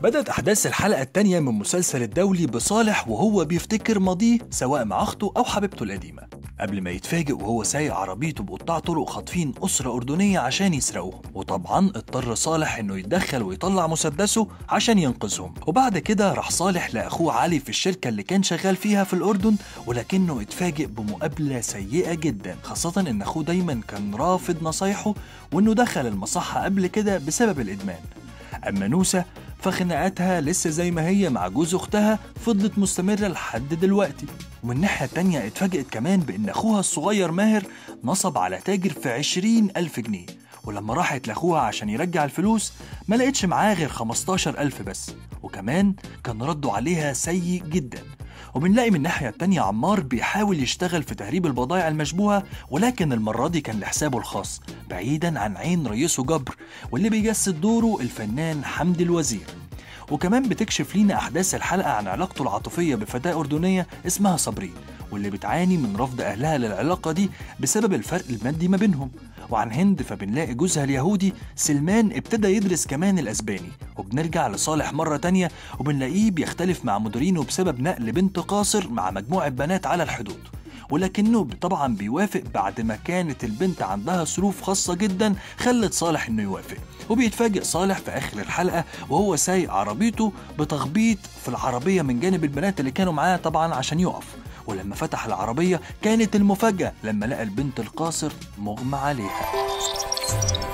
بدأت أحداث الحلقة التانية من مسلسل الدولي بصالح وهو بيفتكر ماضيه سواء مع أخته أو حبيبته القديمة قبل ما يتفاجئ وهو سايق عربيته بقطاع طرق خاطفين أسرة أردنية عشان يسرقوهم وطبعا اضطر صالح إنه يتدخل ويطلع مسدسه عشان ينقذهم وبعد كده راح صالح لأخوه علي في الشركة اللي كان شغال فيها في الأردن ولكنه اتفاجئ بمقابلة سيئة جدا خاصة إن أخوه دايما كان رافض نصايحه وإنه دخل المصحة قبل كده بسبب الإدمان أما نوسة فخناقاتها لسه زي ما هي مع جوز أختها فضلت مستمرة لحد دلوقتي ومن الناحية التانية اتفاجئت كمان بإن أخوها الصغير ماهر نصب على تاجر في عشرين ألف جنيه ولما راحت لأخوها عشان يرجع الفلوس ما لقيتش معاه غير 15 ألف بس وكمان كان رده عليها سيء جدا وبنلاقي من الناحية التانية عمار بيحاول يشتغل في تهريب البضائع المشبوهة ولكن المرة دي كان لحسابه الخاص بعيدا عن عين رئيسه جبر واللي بيجسد دوره الفنان حمدي الوزير وكمان بتكشف لينا أحداث الحلقة عن علاقته العاطفية بفتاة أردنية اسمها صابرين واللي بتعاني من رفض أهلها للعلاقة دي بسبب الفرق المادي ما بينهم وعن هند فبنلاقي جوزها اليهودي سلمان ابتدى يدرس كمان الأسباني وبنرجع لصالح مرة تانية وبنلاقيه بيختلف مع مديرينه بسبب نقل بنت قاصر مع مجموعة بنات على الحدود ولكنه طبعا بيوافق بعد ما كانت البنت عندها ظروف خاصة جدا خلت صالح انه يوافق وبيتفاجئ صالح في اخر الحلقة وهو سايق عربيته بتخبيط في العربية من جانب البنات اللي كانوا معاه طبعا عشان يقف ولما فتح العربية كانت المفاجأة لما لقى البنت القاصر مغمى عليها